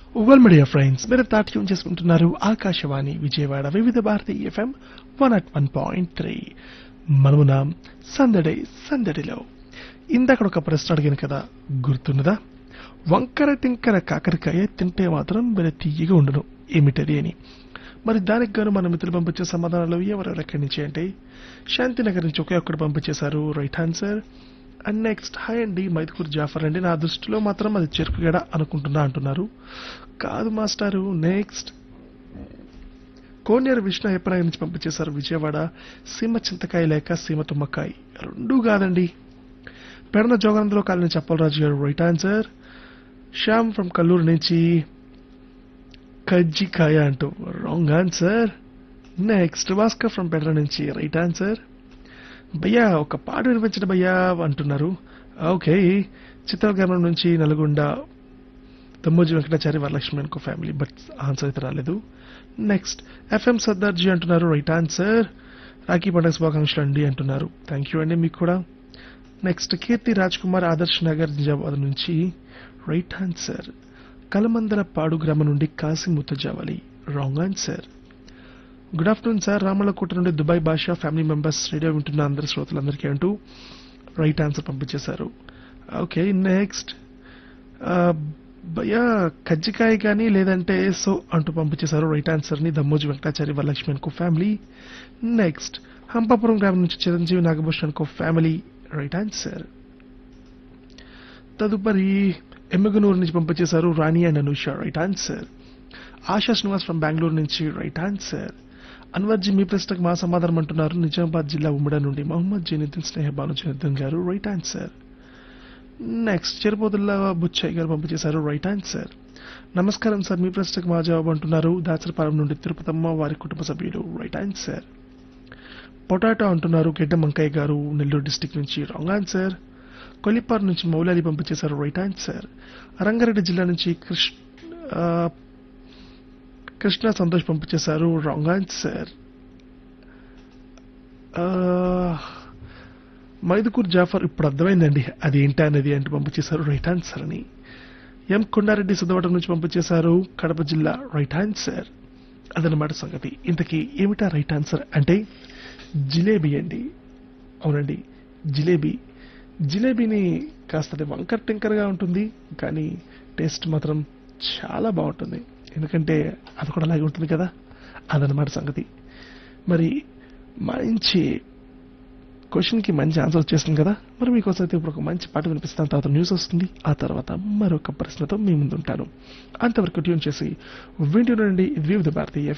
well media friends మీరు తాట్యం చేసుకుంటున్నారు Akashvani Vijayawada Vividh Bharati FM one at one point three మనమున సందడి సందడిలో ఇందాక ఒక ప్రశ్న అడిగాను కదా గుర్తున్నదా వంకర టింకర కాకరకాయ తింటే మాత్రం భలే తీయగా ఉండను ఏమిటది అని మరి దానికి గాను మన మిత్రులు పంపించే సమాధానాలు ఎవరెవరు ఎక్కడి నుంచి అంటే శాంతినగర్ నుంచి ఒకే ఒక్కడు పంపించేశారు right answer and next hi అండి మైదుకూరు జాఫర్ అండి నా దృష్టిలో మాత్రం అది చెరుకుగడ అనుకుంటున్నా అంటున్నారు కాదు మాస్టారు నెక్స్ట్ కోనేరు విష్ణు అయ్యప్పనాయ నుంచి పంపించేశారు విజయవాడ సీమ చింతకాయ లేక సీమ తుమ్మకాయ రెండూ కాదండి Pedana జోగానందలో colony Cheppalaraju garu right answer Shyam from Kalluru నుంచి కజ్జికాయ అంటూ wrong answer next Bhaskar from Pedara నుంచి రైట్ ఆన్సర్ భయ్యా ఒక పాట వినిపించండి భయ్యా అంటున్నారు ఓకే చిత్రగ్రామం నుంచి నల్గొండ తమ్మోజీ వెంకటాచారి వరలక్ష్మి అనుకో ఫ్యామిలీ బట్ ఆన్సర్ అయితే రాలేదు నెక్స్ట్ ఎఫ్ఎం సర్దార్జీ అంటున్నారు రైట్ ఆన్సర్ రాఖీ పండుగ శుభాకాంక్షలు అండి అంటున్నారు థ్యాంక్ యూ అండి మీకు కూడా నెక్స్ట్ కీర్తి రాజ్ కుమార్ ఆదర్శ్ నగర్ నిజామాబాద్ నుంచి రైట్ ఆన్సర్ కలమందల పాడు గ్రామం నుండి Kasim Muttajavali wrong answer good afternoon sir Ramalakota నుండి దుబాయ్ భాష ఫ్యామిలీ మెంబర్స్ రేడియో వింటున్న అందరి శ్రోతలందరికీ అంటూ రైట్ ఆన్సర్ పంపించేశారు ఓకే నెక్స్ట్ భయ్యా కజ్జికాయ కానీ లేదంటే సో అంటూ పంపించేశారు రైట్ ఆన్సర్ ని దమ్మోజి వెంకటాచారి వరలక్ష్మి అనుకో ఫ్యామిలీ నెక్స్ట్ హంపాపురం గ్రామం నుంచి చిరంజీవి నాగభూషణ్ అనుకో ఫ్యామిలీ రైట్ ఆన్సర్ తదుపరి ఎమ్మగనూరు నుంచి పంపించేశారు Rani and Anusha right answer Asha Srinivas from Bengaluru నుంచి రైట్ ఆన్సర్ అన్వర్జీ మీ ప్రశ్నకు మా సమాధానం అంటున్నారు నిజామాబాద్ జిల్లా ఉమ్మడి నుండి మొహమ్మద్ జైనుద్దీన్ స్నేహ Bhanu Zainuddin garu right answer next Cheruputulla Butchaiah garu పంపించేశారు రైట్ ఆన్సర్ నమస్కారం సార్ మీ ప్రశ్నకు మా జవాబు అంటున్నారు దాచరపాలెం నుండి తిరుపతమ్మ వారి కుటుంబ సభ్యులు రైట్ ఆన్సర్ పొటాటో అంటున్నారు గెడ్డ మంకయ్య గారు నెల్లూరు డిస్టిక్ నుంచి రాంగ్ ఆన్సర్ కొలిపార్ నుంచి మౌలాలి పంపించేశారు రైట్ ఆన్సర్ రంగారెడ్డి జిల్లా నుంచి కృష్ణ ఆ, కృష్ణ సంతోష్ పంపించేశారు రాంగ్ ఆన్సర్ ఆ, మైదుకూర్ జాఫర్ ఇప్పుడు అర్థమైందండి అది ఏంటి అనేది అంటూ పంపించేశారు రైట్ ఆన్సర్ అని ఎం కొండారెడ్డి సిద్ధవటం నుంచి పంపించేశారు కడప జిల్లా రైట్ ఆన్సర్ అదనమాట సంగతి ఇంతకీ ఏమిటా రైట్ ఆన్సర్ అంటే జిలేబీ అండి అవునండి జిలేబీ జిలేబీని కాస్త వంకర్ టింకర్గా ఉంటుంది కానీ టేస్ట్ మాత్రం చాలా బాగుంటుంది ఎందుకంటే అది కూడా అలాగే ఉంటుంది కదా అదనమాట సంగతి మరి మంచి క్వశ్చన్కి మంచి ఆన్సర్ వచ్చేస్తుంది కదా మరి మీకోసం అయితే ఇప్పుడు ఒక మంచి పాట వినిపిస్తాను తర్వాత న్యూస్ వస్తుంది ఆ తర్వాత మరొక ప్రశ్నతో మీ ముందు ఉంటాను అంతవరకు ట్యూన్ చేసి వింటూ నుండి వివిధ భారతీయ